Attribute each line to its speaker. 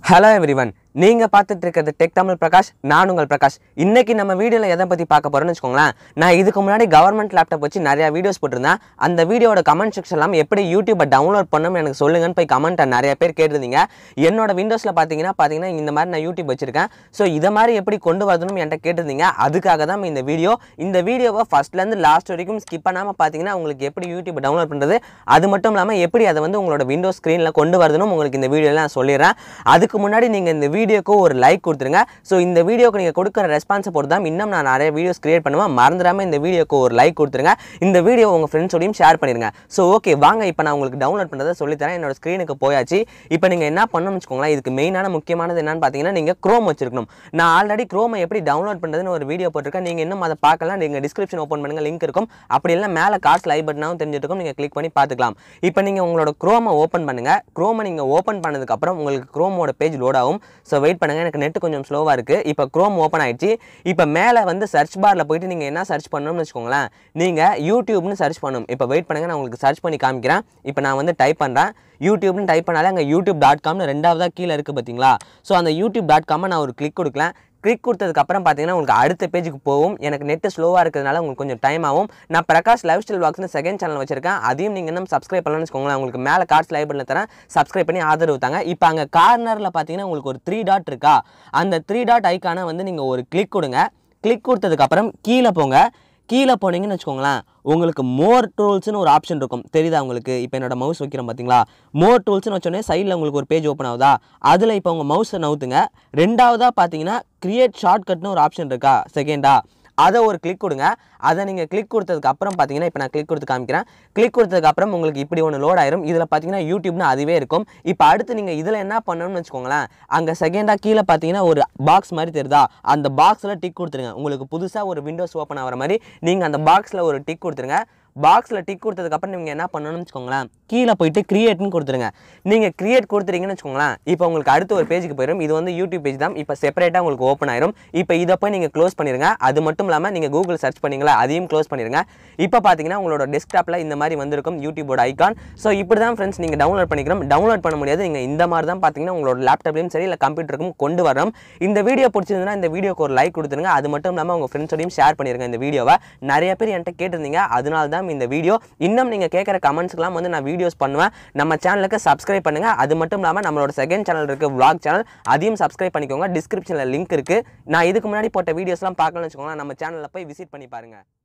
Speaker 1: hello everyone நீங்கள் பார்த்துட்டு இருக்கிறது டெக் தமிழ் பிரகாஷ் நான் உங்கள் பிரகாஷ் இன்னைக்கு நம்ம வீடியோவில் எதை பற்றி பார்க்க போகிறோம்னு வச்சுக்கோங்களேன் நான் இதுக்கு முன்னாடி கவர்மெண்ட் லேப்டாப் வச்சு நிறையா வீடியோஸ் போட்டிருந்தேன் அந்த வீடியோட கமெண்ட் செக்ஷன்லாம் எப்படி யூடியூப்பை டவுன்லோட் பண்ணணும் எனக்கு சொல்லுங்கன்னு போய் கமெண்ட்டை நிறைய பேர் கேட்டிருந்தீங்க என்னோட விண்டோஸில் பார்த்தீங்கன்னா பார்த்தீங்கன்னா இந்த மாதிரி நான் யூடியூப் வச்சிருக்கேன் ஸோ இதை மாதிரி எப்படி கொண்டு வரணும்னு என்கிட்ட கேட்டிருந்தீங்க அதுக்காக தான் இந்த வீடியோ இந்த வீடியோவை ஃபஸ்ட்லேருந்து லாஸ்ட் வரைக்கும் ஸ்கிப் பண்ணாமல் பார்த்தீங்கன்னா உங்களுக்கு எப்படி யூடியூப் டவுன்லோட் பண்ணுறது அது மட்டும் இல்லாமல் எப்படி அதை வந்து உங்களோட விண்டோஸ் ஸ்க்ரீனில் கொண்டு வரதுன்னு உங்களுக்கு இந்த வீடியோவில் நான் சொல்லிடுறேன் அதுக்கு முன்னாடி நீங்கள் இந்த வீடியோக்கு ஒரு லைக் கொடுத்துருங்க ஸோ இந்த வீடியோக்கு நீங்கள் கொடுக்குற ரெஸ்பான்ஸை பொறுத்து தான் இன்னும் நான் நிறைய வீடியோஸ் கிரியேட் பண்ணுவேன் மறந்துடாமல் இந்த வீடியோக்கு ஒரு லைக் கொடுத்துருங்க இந்த வீடியோ உங்கள் ஃப்ரெண்ட்ஸோடையும் ஷேர் பண்ணிடுங்க ஸோ ஓகே வாங்க இப்போ நான் உங்களுக்கு டவுன்லோட் பண்ணுறதை சொல்லித்தரேன் என்னோட ஸ்க்ரீனுக்கு போயாச்சு இப்போ நீங்கள் என்ன பண்ணணும்னு வச்சுக்கோங்களேன் இதுக்கு மெயினான முக்கியமானது என்னன்னு பார்த்தீங்கன்னா நீங்கள் க்ரோம் வச்சிருக்கணும் நான் ஆல்ரெடி க்ரோமை எப்படி டவுன்லோட் பண்ணுறதுன்னு ஒரு வீடியோ போட்டிருக்கேன் நீங்கள் இன்னும் அதை பார்க்கலாம் நீங்கள் டிஸ்கிரிப்ஷன் ஓப்பன் பண்ணுங்க லிங்க் இருக்கும் அப்படி இல்லை மேலே கார்ட்ஸ் லைவ் பட்டனாவும் தெரிஞ்சிருக்கும் நீங்கள் கிளிக் பண்ணி பார்த்துக்கலாம் இப்போ நீங்கள் உங்களோட க்ரோமை ஓப்பன் பண்ணுங்கள் க்ரோமை நீங்கள் ஓப்பன் பண்ணதுக்கப்புறம் உங்களுக்கு க்ரோமோட பேஜ் லோட் ஆகும் ஸோ வெயிட் பண்ணுங்கள் எனக்கு நெட் கொஞ்சம் ஸ்லோவாக இருக்குது இப்போ க்ரோம் ஓப்பன் ஆயிடுச்சு இப்போ மேலே வந்து சர்ச் பாரில் போயிட்டு நீங்கள் என்ன சர்ச் பண்ணணும்னு வச்சுக்கோங்களேன் நீங்கள் யூடியூப்னு சர்ச் பண்ணணும் இப்போ வெயிட் பண்ணுங்கள் நான் உங்களுக்கு சர்ச் பண்ணி காமிக்கிறேன் இப்போ நான் வந்து டைப் பண்ணுறேன் யூடியூப்னு டைப் பண்ணாலே அங்கே யூடியூப் டாட் காம்னு ரெண்டாவதாக கீழே இருக்குது பார்த்தீங்களா ஸோ அந்த யூடியூப் டாட் காமை நான் ஒரு கிளிக் கொடுக்கல கிளிக் கொடுத்ததுக்கப்புறம் பார்த்தீங்கன்னா உங்களுக்கு அடுத்த பேஜுக்கு போகும் எனக்கு நெட்டு ஸ்லோவாக இருக்கிறதுனால உங்களுக்கு கொஞ்சம் டைம் ஆகும் நான் பிரகாஷ் லைஃப் ஸ்டைல் வாக்ஸ்னு செகண்ட் சேனல் வச்சிருக்கேன் அதையும் நீங்கள் இன்னும் சப்ஸ்கிரைப் பண்ணலாம்னு வச்சுக்கோங்களேன் உங்களுக்கு மேலே கார்ட்ஸ் லைவ் பண்ணல தரேன் சப்ஸ்கிரைப் பண்ணி ஆதரவு தாங்க இப்போ அங்கே கார்னரில் பார்த்தீங்கன்னா உங்களுக்கு ஒரு த்ரீ டாட் இருக்கா அந்த த்ரீ டாட் ஐக்கானை வந்து நீங்கள் ஒரு கிளிக் கொடுங்க கிளிக் கொடுத்ததுக்கப்புறம் கீழே போங்க கீழே போனீங்கன்னு வச்சுக்கோங்களேன் உங்களுக்கு மோர் டூல்ஸ்னு ஒரு ஆப்ஷன் இருக்கும் தெரியுதா உங்களுக்கு இப்போ என்னோட மவுஸ் வைக்கிறோம் பார்த்தீங்களா மோர் டூல்ஸ்னு வச்சோடனே சைடில் உங்களுக்கு ஒரு பேஜ் ஓப்பன் ஆகுதா அதில் இப்போ உங்கள் மவுஸை நவுத்துங்க ரெண்டாவதாக பார்த்தீங்கன்னா கிரியேட் ஷார்ட்கட்னு ஒரு ஆப்ஷன் இருக்கா செகண்டா அதை ஒரு கிளிக் கொடுங்க அதை நீங்கள் கிளிக் கொடுத்ததுக்கு அப்புறம் பார்த்தீங்கன்னா இப்போ நான் கிளிக் கொடுத்து காமிக்கிறேன் கிளிக் கொடுத்ததுக்கு அப்புறம் உங்களுக்கு இப்படி ஒன்று லோட் ஆயிரும் இதில் பார்த்தீங்கன்னா யூடியூப்னு அதுவே இருக்கும் இப்போ அடுத்து நீங்கள் இதில் என்ன பண்ணணும்னு வச்சுக்கோங்களேன் அங்கே செகண்டாக கீழே பார்த்தீங்கன்னா ஒரு பாக்ஸ் மாதிரி தெரியுதா அந்த பாக்ஸில் டிக் கொடுத்துருங்க உங்களுக்கு புதுசாக ஒரு விண்டோஸ் ஓப்பன் ஆகிற மாதிரி நீங்கள் அந்த பாக்ஸில் ஒரு டிக் கொடுத்துருங்க பாக்ஸில் டிக் கொடுத்ததுக்கப்புறம் நீங்கள் என்ன பண்ணணும்னு வச்சுக்கோங்களேன் கீழே போயிட்டு கிரியேட்னு கொடுத்துருங்க நீங்கள் கிரியேட் கொடுத்துறீங்கன்னு வச்சுக்கோங்களேன் இப்போ உங்களுக்கு அடுத்த ஒரு பேஜுக்கு போயிடும் இது வந்து யூடியூப் பேஜ் தான் இப்போ செப்பரேட்டாக உங்களுக்கு ஓப்பன் ஆயிரும் இப்போ இதை போய் நீங்கள் க்ளோஸ் பண்ணிடுங்க அது மட்டும் இல்லாமல் நீங்கள் கூகுள் சர்ச் பண்ணீங்களா அதையும் க்ளோஸ் பண்ணிடுங்க இப்போ பார்த்தீங்கன்னா உங்களோட டெஸ்க்டாப்பில் இந்த மாதிரி வந்திருக்கும் யூடியூபோட ஐகான் ஸோ இப்படி தான் ஃப்ரெண்ட்ஸ் நீங்கள் டவுன்லோட் பண்ணிக்கிறோம் டவுன்லோட் பண்ண முடியாது நீங்கள் இந்த மாதிரி தான் பார்த்தீங்கன்னா உங்களோட லேப்டாப்லையும் சரி இல்லை கம்ப்யூட்டருக்கும் கொண்டு வரணும் இந்த வீடியோ பிடிச்சிருந்ததுன்னா இந்த வீடியோக்கு ஒரு லைக் கொடுத்துருங்க அது மட்டும் இல்லாமல் உங்கள் ஃப்ரெண்ட்ஸோடையும் ஷேர் பண்ணிருங்க இந்த வீடியோவை நிறைய பேர் என்கிட்ட கேட்டிருந்தீங்க அதனால தான் இந்த வீடியோ இன்னும் நீங்கள் கேட்குற கமெண்ட்ஸ்க்குலாம் வந்து நான் வீடியோஸ் பண்ணுவேன் நம்ம சேனலுக்கு சப்ஸ்கிரைப் பண்ணுங்கள் அது மட்டும் இல்லாமல் நம்மளோட செகண்ட் சேனல் இருக்குது vlog சேனல் அதையும் சப்ஸ்கிரைப் பண்ணிக்கோங்க டிஸ்கிரிப்ஷனில் லிங்க் இருக்குது நான் இதுக்கு முன்னாடி போட்ட வீடியோஸ்லாம் பார்க்கணும்னு வச்சுக்கோங்களேன் நம்ம சேனலில் போய் விசிட் பண்ணி பாருங்கள்